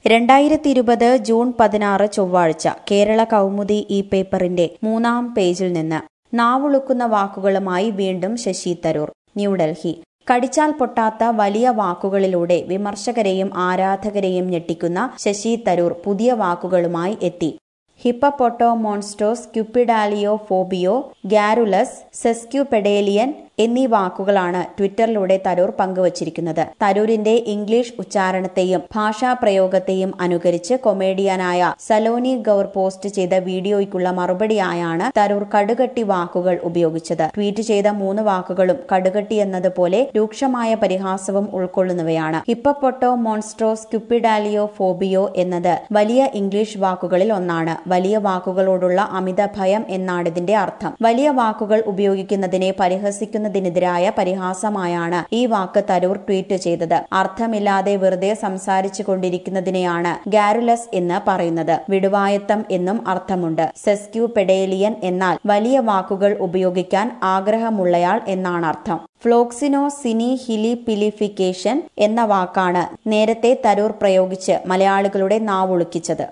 രണ്ടായിരത്തി ഇരുപത് ജൂൺ പതിനാറ് ചൊവ്വാഴ്ച കേരള കൗമുദി ഈ പേപ്പറിന്റെ മൂന്നാം പേജിൽ നിന്ന് നാവുളുക്കുന്ന വാക്കുകളുമായി വീണ്ടും ശശി തരൂർ ന്യൂഡൽഹി കടിച്ചാൽ പൊട്ടാത്ത വലിയ വാക്കുകളിലൂടെ വിമർശകരെയും ആരാധകരെയും ഞെട്ടിക്കുന്ന ശശി തരൂർ പുതിയ വാക്കുകളുമായി എത്തി ഹിപ്പപ്പൊട്ടോ മോൺസ്റ്റോസ് ക്യുപ്പിഡാലിയോ ഫോബിയോ ഗാരുലസ് സെസ്ക്യുപെഡേലിയൻ എന്നീ വാക്കുകളാണ് ട്വിറ്ററിലൂടെ തരൂർ പങ്കുവച്ചിരിക്കുന്നത് തരൂരിന്റെ ഇംഗ്ലീഷ് ഉച്ചാരണത്തെയും ഭാഷാ പ്രയോഗത്തെയും അനുകരിച്ച് കൊമേഡിയനായ സലോനി ഗൌർ പോസ്റ്റ് ചെയ്ത വീഡിയോയ്ക്കുള്ള മറുപടിയായാണ് തരൂർ കടുകട്ടി വാക്കുകൾ ഉപയോഗിച്ചത് ട്വീറ്റ് ചെയ്ത മൂന്ന് വാക്കുകളും കടുകട്ടി എന്നതുപോലെ രൂക്ഷമായ പരിഹാസവും ഉൾക്കൊള്ളുന്നവയാണ് ഹിപ്പപ്പൊട്ടോ മോൺസ്ട്രോസ് ക്യുപ്പിഡാലിയോ ഫോബിയോ എന്നത് വലിയ ഇംഗ്ലീഷ് വാക്കുകളിൽ ഒന്നാണ് വലിയ വാക്കുകളോടുള്ള അമിത ഭയം എന്നാണ് ഇതിന്റെ അർത്ഥം വലിയ വാക്കുകൾ ഉപയോഗിക്കുന്നതിനെ പരിഹസിക്കുന്നതിനെതിരായ പരിഹാസമായാണ് ഈ വാക്ക് തരൂർ ട്വീറ്റ് ചെയ്തത് അർത്ഥമില്ലാതെ വെറുതെ സംസാരിച്ചു കൊണ്ടിരിക്കുന്നതിനെയാണ് ഗാരുലസ് എന്ന് പറയുന്നത് വിടുവായത്തം എന്നും അർത്ഥമുണ്ട് സെസ്ക്യൂ പെഡേലിയൻ എന്നാൽ വലിയ വാക്കുകൾ ഉപയോഗിക്കാൻ ആഗ്രഹമുള്ളയാൾ എന്നാണ് അർത്ഥം ഫ്ലോക്സിനോ സിനി ഹിലി പിലിഫിക്കേഷൻ എന്ന വാക്കാണ് നേരത്തെ തരൂർ പ്രയോഗിച്ച് മലയാളികളുടെ നാവുളുക്കിച്ചത്